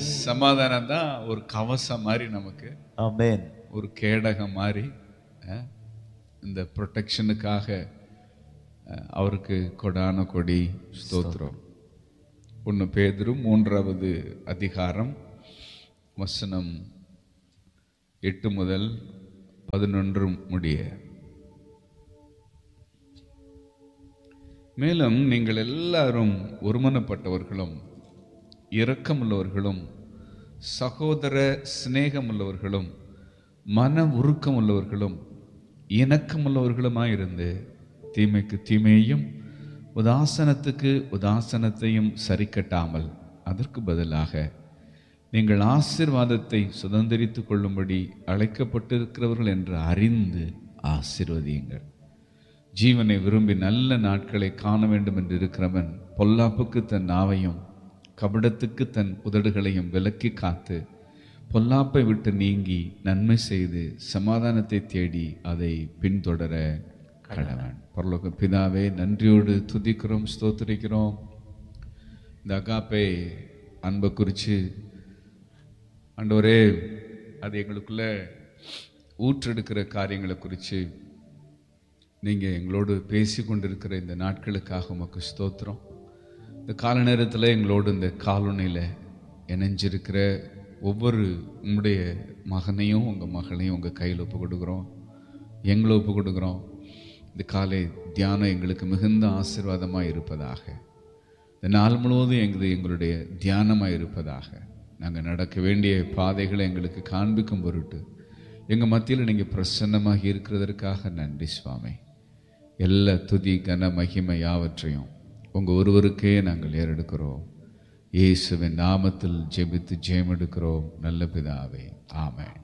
சமாதானம் தான் ஒரு கவசம் மாதிரி நமக்கு Amen. ஒரு கேடகம் மாதிரி அஹ், இந்த ப்ரொடெக்ஷனுக்காக அஹ், அவருக்கு கொடான கொடி ஸ்தோத்திரம் ஒன்று பேதுரு மூன்றாவது அதிகாரம் வசனம் எட்டு முதல் பதினொன்று முடிய மேலும் நீங்கள் எல்லாரும் ஒருமனப்பட்டவர்களும் இரக்கமுள்ளவர்களும் சகோதர சிநேகமுள்ளவர்களும் மன உருக்கமுள்ளவர்களும் இணக்கமுள்ளவர்களுமாயிருந்து தீமைக்கு தீமையையும் உதாசனத்துக்கு உதாசனத்தையும் சரிக்கட்டாமல் அதற்கு பதிலாக நீங்கள் ஆசீர்வாதத்தை சுதந்திரித்துக் கொள்ளும்படி அழைக்கப்பட்டிருக்கிறவர்கள் என்று அறிந்து ஆசீர்வதியுங்கள் ஜீவனை விரும்பி நல்ல நாட்களை காண வேண்டும் என்று இருக்கிறவன் பொல்லாப்புக்கு தன் நாவையும் கபடத்துக்கு தன் உதடுகளையும் விலக்கி காத்து பொல்லாப்பை விட்டு நீங்கி நன்மை செய்து சமாதானத்தை தேடி அதை பின்தொடர கடவன் பரலோக பிதாவே நன்றியோடு துதிக்கிறோம் ஸ்தோத்திரிக்கிறோம் இந்த அகாப்பை அன்பை குறித்து ஆண்டவரே அது எங்களுக்குள்ள ஊற்றெடுக்கிற காரியங்களை குறித்து நீங்கள் எங்களோடு பேசி கொண்டிருக்கிற இந்த நாட்களுக்காக உமக்கு ஸ்தோத்திரம் இந்த கால நேரத்தில் எங்களோடு இந்த காலொனியில் இணைஞ்சிருக்கிற ஒவ்வொரு உங்களுடைய மகனையும் உங்கள் மகளையும் உங்கள் கையில் ஒப்பு கொடுக்குறோம் எங்களை ஒப்பு கொடுக்குறோம் இந்த காலை தியானம் எங்களுக்கு மிகுந்த ஆசீர்வாதமாக இருப்பதாக இந்த நாள் முழுவதும் எங்கள் எங்களுடைய தியானமாக இருப்பதாக நாங்கள் நடக்க வேண்டிய பாதைகளை எங்களுக்கு காண்பிக்கும் பொருட்டு எங்கள் மத்தியில் நீங்கள் பிரசன்னமாக இருக்கிறதற்காக நன்றி சுவாமி எல்லா துதி கன மகிமை யாவற்றையும் உங்கள் ஒருவருக்கே நாங்கள் ஏறெடுக்கிறோம் இயேசுவின் நாமத்தில் ஜெபித்து ஜெயம் எடுக்கிறோம் நல்ல பிதாவே ஆமென்